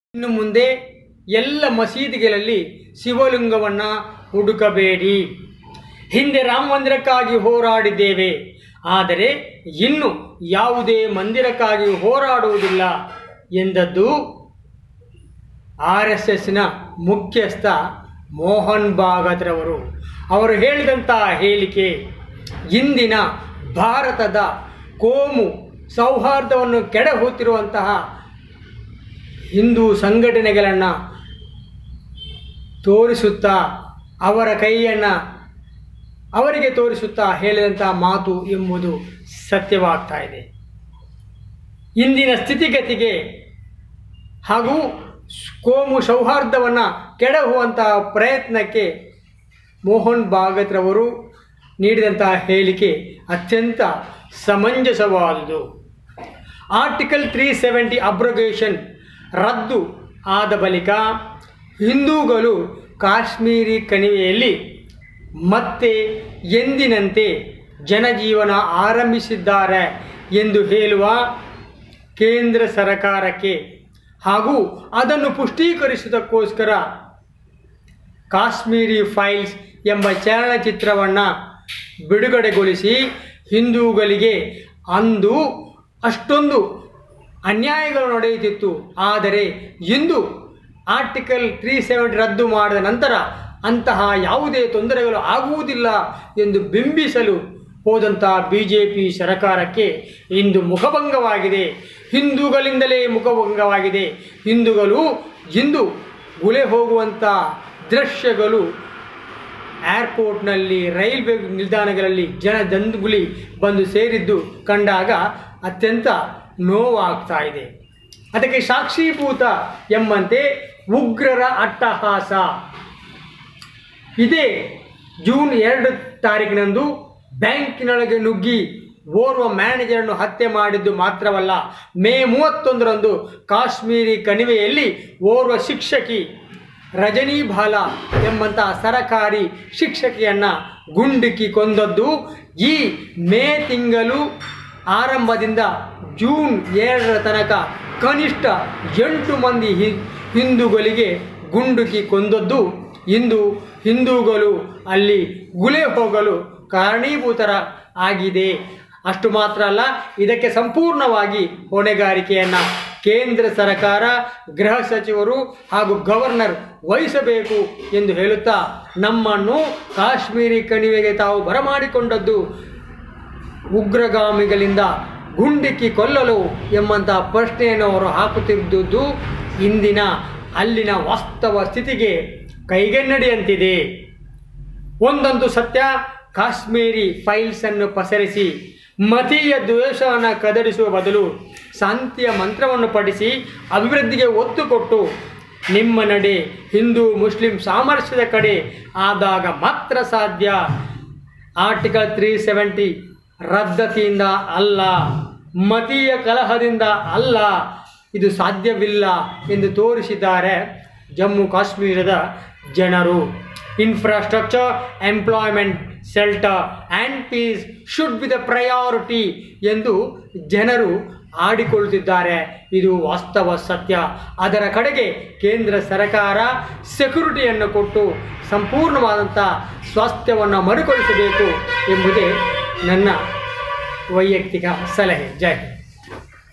ಇನ್ನು ಮುಂದೆ ಎಲ್ಲ ಮಸೀದಿಗಳಲ್ಲಿ ಶಿವಲಿಂಗವನ್ನು ಹುಡುಕಬೇಡಿ ಹಿಂದೆ ರಾಮ ಮಂದಿರಕ್ಕಾಗಿ ಹೋರಾಡಿದ್ದೇವೆ ಆದರೆ ಇನ್ನು ಯಾವುದೇ ಮಂದಿರಕ್ಕಾಗಿ ಹೋರಾಡುವುದಿಲ್ಲ ಎಂದದ್ದು ಆರ್ ಎಸ್ ಎಸ್ನ ಮುಖ್ಯಸ್ಥ ಮೋಹನ್ ಭಾಗತ್ರವರು ಅವರು ಹೇಳಿದಂಥ ಹೇಳಿಕೆ ಇಂದಿನ ಭಾರತದ ಕೋಮು ಸೌಹಾರ್ದವನ್ನು ಕೆಡಹುತ್ತಿರುವಂತಹ ಹಿಂದೂ ಸಂಘಟನೆಗಳನ್ನು ತೋರಿಸುತ್ತಾ ಅವರ ಕೈಯನ್ನು ಅವರಿಗೆ ತೋರಿಸುತ್ತಾ ಹೇಳಿದಂಥ ಮಾತು ಎಂಬುದು ಸತ್ಯವಾಗ್ತಾ ಇದೆ ಇಂದಿನ ಸ್ಥಿತಿಗತಿಗೆ ಹಾಗೂ ಕೋಮು ಸೌಹಾರ್ದವನ್ನು ಕೆಡಹುವಂತಹ ಪ್ರಯತ್ನಕ್ಕೆ ಮೋಹನ್ ಭಾಗತ್ರವರು ನೀಡಿದಂತಹ ಹೇಳಿಕೆ ಅತ್ಯಂತ ಸಮಂಜಸವಾದುದು ಆರ್ಟಿಕಲ್ ತ್ರೀ ಸೆವೆಂಟಿ ಅಬ್ರೊಗೇಷನ್ ರದ್ದು ಆದ ಬಳಿಕ ಹಿಂದೂಗಳು ಕಾಶ್ಮೀರಿ ಕಣಿವೆಯಲ್ಲಿ ಮತ್ತೆ ಎಂದಿನಂತೆ ಜನಜೀವನ ಆರಂಭಿಸಿದ್ದಾರೆ ಎಂದು ಹೇಳುವ ಕೇಂದ್ರ ಸರಕಾರಕ್ಕೆ ಹಾಗೂ ಅದನ್ನು ಪುಷ್ಟೀಕರಿಸುವುದಕ್ಕೋಸ್ಕರ ಕಾಶ್ಮೀರಿ ಫೈಲ್ಸ್ ಎಂಬ ಚಲನಚಿತ್ರವನ್ನು ಬಿಡುಗಡೆಗೊಳಿಸಿ ಹಿಂದೂಗಳಿಗೆ ಅಂದು ಅಷ್ಟೊಂದು ಅನ್ಯಾಯಗಳು ನಡೆಯುತ್ತಿತ್ತು ಆದರೆ ಇಂದು ಆರ್ಟಿಕಲ್ ತ್ರೀ ಸೆವೆಂಟಿ ರದ್ದು ಮಾಡಿದ ನಂತರ ಅಂತಹ ಯಾವುದೇ ತೊಂದರೆಗಳು ಆಗುವುದಿಲ್ಲ ಎಂದು ಬಿಂಬಿಸಲು ಹೋದಂಥ ಬಿ ಜೆ ಪಿ ಸರಕಾರಕ್ಕೆ ಇಂದು ಮುಖಭಂಗವಾಗಿದೆ ಹಿಂದೂಗಳಿಂದಲೇ ಮುಖಭಂಗವಾಗಿದೆ ಹಿಂದೂಗಳು ಇಂದು ಗುಳೆ ಹೋಗುವಂಥ ದೃಶ್ಯಗಳು ಏರ್ಪೋರ್ಟ್ನಲ್ಲಿ ರೈಲ್ವೆ ನಿಲ್ದಾಣಗಳಲ್ಲಿ ಜನ ದಂದುಗುಲಿ ಬಂದು ಸೇರಿದ್ದು ಕಂಡಾಗ ಅತ್ಯಂತ ನೋವಾಗ್ತಾ ಇದೆ ಅದಕ್ಕೆ ಸಾಕ್ಷೀಭೂತ ಎಂಬಂತೆ ಉಗ್ರರ ಅಟ್ಟಹಾಸ ಇದೇ ಜೂನ್ ಎರಡು ತಾರೀಕಿನಂದು ಬ್ಯಾಂಕಿನೊಳಗೆ ನುಗ್ಗಿ ಓರ್ವ ಮ್ಯಾನೇಜರನ್ನು ಹತ್ಯೆ ಮಾಡಿದ್ದು ಮಾತ್ರವಲ್ಲ ಮೇ ಮೂವತ್ತೊಂದರಂದು ಕಾಶ್ಮೀರಿ ಕಣಿವೆಯಲ್ಲಿ ಓರ್ವ ಶಿಕ್ಷಕಿ ರಜನಿ ಬಾಲಾ ಎಂಬಂತಹ ಸರಕಾರಿ ಶಿಕ್ಷಕಿಯನ್ನು ಗುಂಡಿಕ್ಕಿ ಕೊಂದದ್ದು ಈ ಮೇ ತಿಂಗಳು ಆರಂಭದಿಂದ ಜೂನ್ ಏಳರ ತನಕ ಕನಿಷ್ಠ ಎಂಟು ಮಂದಿ ಹಿ ಹಿಂದೂಗಳಿಗೆ ಗುಂಡುಕಿ ಕೊಂದದ್ದು ಇಂದು ಹಿಂದೂಗಳು ಅಲ್ಲಿ ಗುಳೆ ಹೋಗಲು ಕಾರಣೀಭೂತರ ಆಗಿದೆ ಅಷ್ಟು ಮಾತ್ರ ಅಲ್ಲ ಇದಕ್ಕೆ ಸಂಪೂರ್ಣವಾಗಿ ಹೊಣೆಗಾರಿಕೆಯನ್ನು ಕೇಂದ್ರ ಸರ್ಕಾರ ಗೃಹ ಸಚಿವರು ಹಾಗೂ ಗವರ್ನರ್ ವಹಿಸಬೇಕು ಎಂದು ಹೇಳುತ್ತಾ ನಮ್ಮನ್ನು ಕಾಶ್ಮೀರಿ ಕಣಿವೆಗೆ ತಾವು ಬರಮಾಡಿಕೊಂಡದ್ದು ಉಗ್ರಗಾಮಿಗಳಿಂದ ಗುಂಡಿಕ್ಕಿ ಕೊಲ್ಲಲು ಎಂಬಂತಹ ಪ್ರಶ್ನೆಯನ್ನು ಅವರು ಹಾಕುತ್ತಿದ್ದುದು ಇಂದಿನ ಅಲ್ಲಿನ ವಾಸ್ತವ ಸ್ಥಿತಿಗೆ ಕೈಗೆನ್ನಡಿಯಂತಿದೆ ಒಂದಂತೂ ಸತ್ಯ ಕಾಶ್ಮೀರಿ ಫೈಲ್ಸನ್ನು ಪಸರಿಸಿ ಮತೀಯ ದ್ವೇಷವನ್ನು ಕದಡಿಸುವ ಬದಲು ಶಾಂತಿಯ ಮಂತ್ರವನ್ನು ಪಠಿಸಿ ಅಭಿವೃದ್ಧಿಗೆ ಒತ್ತು ಕೊಟ್ಟು ನಿಮ್ಮ ನಡೆ ಹಿಂದೂ ಮುಸ್ಲಿಂ ಸಾಮರಸ್ಯದ ಕಡೆ ಆದಾಗ ಮಾತ್ರ ಸಾಧ್ಯ ಆರ್ಟಿಕಲ್ ತ್ರೀ ಸೆವೆಂಟಿ ರದ್ದತಿಯಿಂದ ಅಲ್ಲ ಮತೀಯ ಕಲಹದಿಂದ ಅಲ್ಲ ಇದು ಸಾಧ್ಯವಿಲ್ಲ ಎಂದು ತೋರಿಸಿದ್ದಾರೆ ಜಮ್ಮು ಕಾಶ್ಮೀರದ ಜನರು infrastructure employment shelter and peace should be the priority ಎಂದು ಜನರು ಆಡಿಕೊಳ್ಳುತ್ತಿದ್ದಾರೆ ಇದು ವಾಸ್ತವ ಸತ್ಯ ಅದರ ಕಡೆಗೆ ಕೇಂದ್ರ ಸರ್ಕಾರ ಸೆಕ್ಯುರಿಟಿಯನ್ನು ಕೊಟ್ಟು ಸಂಪೂರ್ಣವಾದಂಥ ಸ್ವಾಸ್ಥ್ಯವನ್ನು ಮರುಕಳಿಸಬೇಕು ಎಂಬುದೇ ನನ್ನ ವೈಯಕ್ತಿಕ ಸಲಹೆ ಜೈ ಹಿಂದ್.